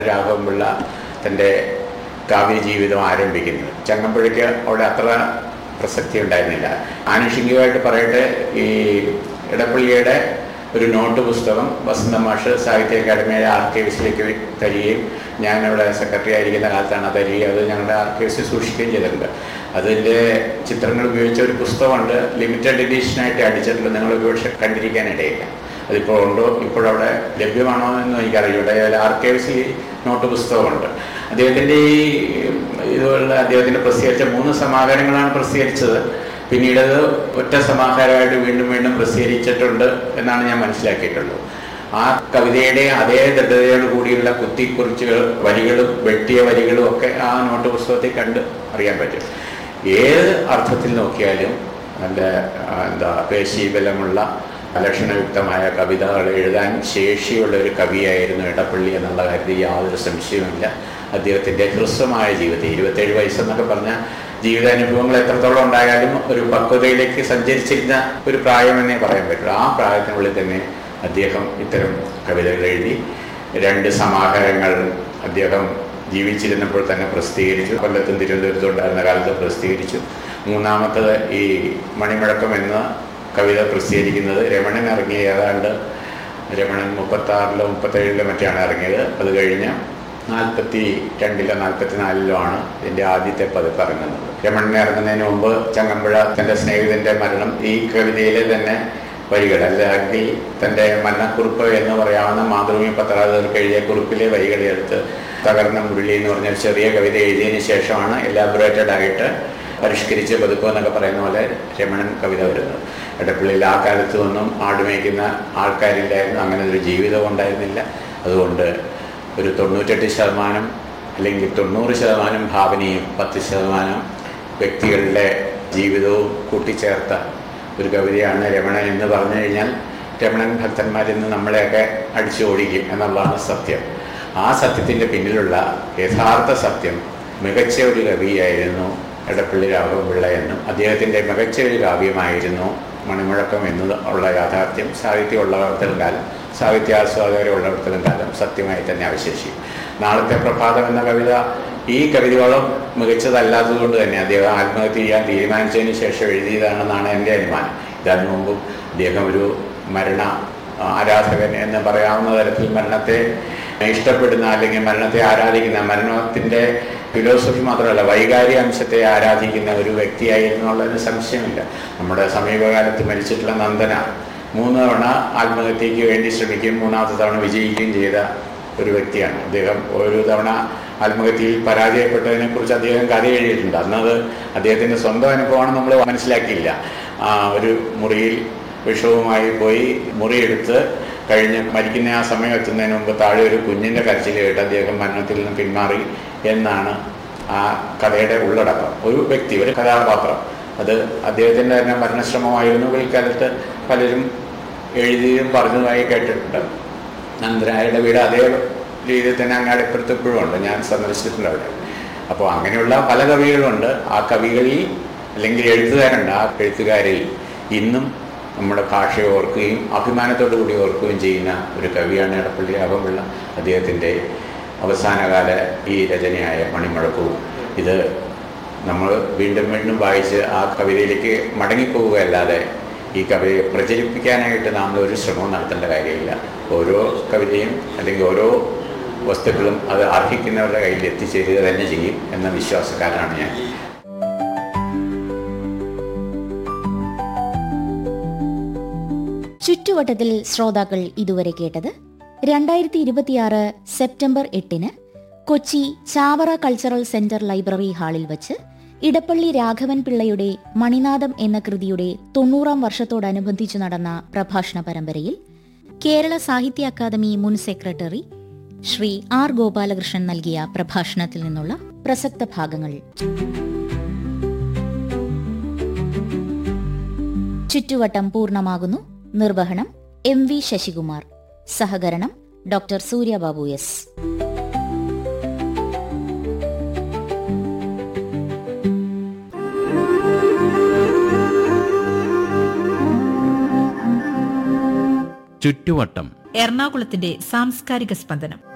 രാഘവൻപിള്ള തൻ്റെ കാവ്യ ജീവിതം ആരംഭിക്കുന്നത് ചങ്ങമ്പുഴയ്ക്ക് അവിടെ അത്ര പ്രസക്തി ഉണ്ടായിരുന്നില്ല ആനുഷികമായിട്ട് പറയട്ടെ ഈ ഇടപ്പള്ളിയുടെ ഒരു നോട്ട് പുസ്തകം വസന്ത മാഷ് സാഹിത്യ അക്കാദമിയുടെ ആർക്കൈവ്സിലേക്ക് തരികയും ഞാനവിടെ സെക്രട്ടറി ആയിരിക്കുന്ന കാലത്താണ് അത് തരികയും അത് ഞങ്ങളുടെ ആർക്കൈവ്സിൽ സൂക്ഷിക്കുകയും ചെയ്തിട്ടുണ്ട് അതിൻ്റെ ചിത്രങ്ങൾ ഉപയോഗിച്ച ഒരു പുസ്തകമുണ്ട് ലിമിറ്റഡ് എഡിഷനായിട്ട് അടിച്ചിട്ടുള്ളത് നിങ്ങൾ ഒരുപക്ഷെ കണ്ടിരിക്കാനിടയില്ല അതിപ്പോൾ ഉണ്ടോ ഇപ്പോഴവിടെ ലഭ്യമാണോ എന്ന് എനിക്കറിയില്ല ആർക്കൈവ്സിൽ നോട്ട് പുസ്തകമുണ്ട് അദ്ദേഹത്തിൻ്റെ ഈ ഇതുപോലുള്ള അദ്ദേഹത്തിൻ്റെ പ്രസിദ്ധീകരിച്ച മൂന്ന് സമാഹാരങ്ങളാണ് പ്രസിദ്ധീകരിച്ചത് പിന്നീട് അത് ഒറ്റ സമാഹാരമായിട്ട് വീണ്ടും വീണ്ടും പ്രസിദ്ധീകരിച്ചിട്ടുണ്ട് എന്നാണ് ഞാൻ മനസ്സിലാക്കിയിട്ടുള്ളത് ആ കവിതയുടെ അതേ ദൃഢതയോട് കൂടിയുള്ള കുത്തിക്കുറിച്ചുകൾ വരികളും വെട്ടിയ വരികളും ഒക്കെ ആ നോട്ട് പുസ്തകത്തിൽ കണ്ട് അറിയാൻ പറ്റും ഏത് അർത്ഥത്തിൽ നോക്കിയാലും നല്ല ആ, എന്താ പേശീബലമുള്ള ലക്ഷണയുക്തമായ കവിതകൾ എഴുതാൻ ശേഷിയുള്ള ഒരു കവിയായിരുന്നു ഇടപ്പള്ളി എന്നുള്ള കാര്യത്തിൽ യാതൊരു സംശയവുമില്ല അദ്ദേഹത്തിൻ്റെ ഹ്രസ്വമായ ജീവിതം ഇരുപത്തേഴ് വയസ്സെന്നൊക്കെ പറഞ്ഞാൽ ജീവിതാനുഭവങ്ങൾ എത്രത്തോളം ഉണ്ടായാലും ഒരു പക്വതയിലേക്ക് സഞ്ചരിച്ചിരുന്ന ഒരു പ്രായമെന്നേ പറയാൻ പറ്റുള്ളൂ ആ പ്രായത്തിനുള്ളിൽ തന്നെ അദ്ദേഹം ഇത്തരം കവിതകൾ എഴുതി രണ്ട് സമാഹാരങ്ങൾ അദ്ദേഹം ജീവിച്ചിരുന്നപ്പോൾ തന്നെ പ്രസിദ്ധീകരിച്ചു കൊല്ലത്തും തിരുവനന്തപുരത്തും ഉണ്ടായിരുന്ന കാലത്ത് പ്രസിദ്ധീകരിച്ചു മൂന്നാമത്തത് ഈ മണിമുഴക്കം എന്ന കവിത പ്രസിദ്ധീകരിക്കുന്നത് രമണൻ ഇറങ്ങിയ ഏതാണ്ട് രമണൻ മുപ്പത്താറിലോ മുപ്പത്തേഴിലോ മറ്റാണ് ഇറങ്ങിയത് അത് കഴിഞ്ഞ് നാൽപ്പത്തി രണ്ടിലോ നാൽപ്പത്തി നാലിലോ ആണ് ഇതിൻ്റെ ആദ്യത്തെ പതിപ്പ് ഇറങ്ങുന്നത് രമണൻ ഇറങ്ങുന്നതിന് മുമ്പ് ചങ്ങമ്പുഴ തൻ്റെ സ്നേഹിതൻ്റെ മരണം ഈ കവിതയിലെ തന്നെ വരികൾ അല്ലെങ്കിൽ തൻ്റെ മരണക്കുറിപ്പ് എന്ന് പറയാവുന്ന മാതൃഭൂമി പത്രാധിപർക്ക് എഴുതിയ കുറിപ്പിലെ വരികൾ എടുത്ത് തകർന്ന മുരളി എന്ന് പറഞ്ഞ ഒരു ചെറിയ കവിത എഴുതിയതിന് ശേഷമാണ് എലാബറേറ്റഡ് ആയിട്ട് പരിഷ്കരിച്ച് പതുക്കോ എന്നൊക്കെ പറയുന്ന പോലെ രമണൻ കവിത വരുന്നത് ഇടപ്പള്ളിയിൽ ആ കാലത്ത് ഒന്നും ആടുമേക്കുന്ന ആൾക്കാരില്ലായിരുന്നു അങ്ങനെ ഒരു ജീവിതം ഉണ്ടായിരുന്നില്ല അതുകൊണ്ട് ഒരു തൊണ്ണൂറ്റെട്ട് ശതമാനം അല്ലെങ്കിൽ തൊണ്ണൂറ് ശതമാനം ഭാവനയും പത്ത് ശതമാനം വ്യക്തികളുടെ ജീവിതവും കൂട്ടിച്ചേർത്ത ഒരു കവിതയാണ് രമണൻ എന്ന് പറഞ്ഞു കഴിഞ്ഞാൽ രമണൻ ഭക്തന്മാരിന്ന് നമ്മളെയൊക്കെ അടിച്ചു ഓടിക്കും എന്നുള്ളതാണ് സത്യം ആ സത്യത്തിൻ്റെ പിന്നിലുള്ള യഥാർത്ഥ സത്യം മികച്ച ഒരു കവിയായിരുന്നു എടപ്പള്ളി രാഘവപിള്ള എന്നും അദ്ദേഹത്തിൻ്റെ മികച്ച ഒരു കാവ്യമായിരുന്നു മണിമുഴക്കം എന്നത് ഉള്ള യാഥാർത്ഥ്യം സാഹിത്യം ഉള്ളവർത്തലും കാലം സാഹിത്യാസ്വാദകരെ ഉള്ളവർത്തലും കാലം സത്യമായി തന്നെ അവശേഷിക്കും നാളത്തെ പ്രഭാതം എന്ന കവിത ഈ കവിതയോളം മികച്ചതല്ലാത്തതുകൊണ്ട് തന്നെ അദ്ദേഹം ആത്മഹത്യ ചെയ്യാൻ തീരുമാനിച്ചതിന് ശേഷം എഴുതിയതാണെന്നാണ് എൻ്റെ അനുമാനം ഇതിനു മുമ്പും അദ്ദേഹം ഒരു മരണ ആരാധകൻ എന്ന് പറയാവുന്ന തരത്തിൽ മരണത്തെ ഇഷ്ടപ്പെടുന്ന അല്ലെങ്കിൽ മരണത്തെ ആരാധിക്കുന്ന മരണത്തിൻ്റെ ഫിലോസഫി മാത്രമല്ല വൈകാരിക അംശത്തെ ആരാധിക്കുന്ന ഒരു വ്യക്തിയായിരുന്നു എന്നുള്ളതിന് സംശയമില്ല നമ്മുടെ സമീപകാലത്ത് മരിച്ചിട്ടുള്ള നന്ദന മൂന്ന് തവണ ആത്മഹത്യയ്ക്ക് വേണ്ടി ശ്രമിക്കുകയും മൂന്നാമത്തെ തവണ വിജയിക്കുകയും ചെയ്ത ഒരു വ്യക്തിയാണ് അദ്ദേഹം ഒരു തവണ ആത്മഹത്യയിൽ പരാജയപ്പെട്ടതിനെ കുറിച്ച് അദ്ദേഹം കഥ എഴുതിയിട്ടുണ്ട് അന്നത് അദ്ദേഹത്തിൻ്റെ സ്വന്തം അനുഭവമാണ് നമ്മൾ മനസ്സിലാക്കിയില്ല ആ, ഒരു മുറിയിൽ വിഷവുമായി പോയി മുറിയെടുത്ത് കഴിഞ്ഞ് മരിക്കുന്ന ആ സമയം എത്തുന്നതിന് മുമ്പ് താഴെ ഒരു കുഞ്ഞിൻ്റെ കരച്ചിൽ കേട്ട് അദ്ദേഹം മരണത്തിൽ നിന്ന് പിന്മാറി എന്നാണ് ആ കഥയുടെ ഉള്ളടക്കം ഒരു വ്യക്തി ഒരു കഥാപാത്രം അത് അദ്ദേഹത്തിൻ്റെ തന്നെ മരണശ്രമമായിരുന്നു പിൽക്കാലത്ത് പലരും എഴുതിയും പറഞ്ഞതുമായി കേട്ടിട്ടുണ്ട് നന്ദനായരുടെ വീട് അതേ രീതിയിൽ തന്നെ അങ്ങാടിപ്പുറത്ത് ഇപ്പോഴും ഉണ്ട് ഞാൻ സന്ദർശിച്ചിട്ടുണ്ട് അവിടെ അപ്പോൾ അങ്ങനെയുള്ള പല കവികളുണ്ട് ആ കവികളിൽ അല്ലെങ്കിൽ എഴുത്തുകാരുണ്ട് ആ എഴുത്തുകാരിൽ ഇന്നും നമ്മുടെ ഭാഷയെ ഓർക്കുകയും അഭിമാനത്തോടു കൂടി ഓർക്കുകയും ചെയ്യുന്ന ഒരു കവിയാണ് എടപ്പള്ളി രാഘവപിള്ള അദ്ദേഹത്തിൻ്റെ അവസാനകാല ഈ രചനയായ മണിമുഴക്കവും ഇത് നമ്മൾ വീണ്ടും വീണ്ടും വായിച്ച് ആ കവിതയിലേക്ക് മടങ്ങിപ്പോവുകയല്ലാതെ ഈ കവിതയെ പ്രചരിപ്പിക്കാനായിട്ട് നാം ഒരു ശ്രമവും നടത്തേണ്ട കാര്യമില്ല ഓരോ കവിതയും അല്ലെങ്കിൽ ഓരോ വസ്തുക്കളും അത് അർഹിക്കുന്നവരുടെ കയ്യിൽ എത്തിച്ചേരുക തന്നെ ചെയ്യും എന്ന വിശ്വാസക്കാരനാണ് ഞാൻ ചുറ്റുവട്ടത്തിൽ ശ്രോതാക്കൾ ഇതുവരെ കേട്ടത് രണ്ടായിരത്തി ഇരുപത്തിയാറ് സെപ്റ്റംബർ എട്ടിന് Kochi Chavara cultural centre library ഹാളിൽ വച്ച് ഇടപ്പള്ളി രാഘവൻ പിള്ളയുടെ മണിനാഥം എന്ന കൃതിയുടെ തൊണ്ണൂറാം വർഷത്തോടനുബന്ധിച്ചു നടന്ന പ്രഭാഷണ പരമ്പരയിൽ കേരള സാഹിത്യ അക്കാദമി മുൻ സെക്രട്ടറി ശ്രീ ആർ ഗോപാലകൃഷ്ണൻ നൽകിയ പ്രഭാഷണത്തിൽ നിന്നുള്ള പ്രസക്ത ഭാഗങ്ങൾ ചുറ്റുവട്ടം പൂർണ്ണമാകുന്നു നിർവഹണം എം വി ശശികുമാർ സഹകരണം ഡോക്ടർ സൂര്യബാബു എസ് ചുറ്റുവട്ടം എറണാകുളത്തിന്റെ സാംസ്കാരിക സ്പന്ദനം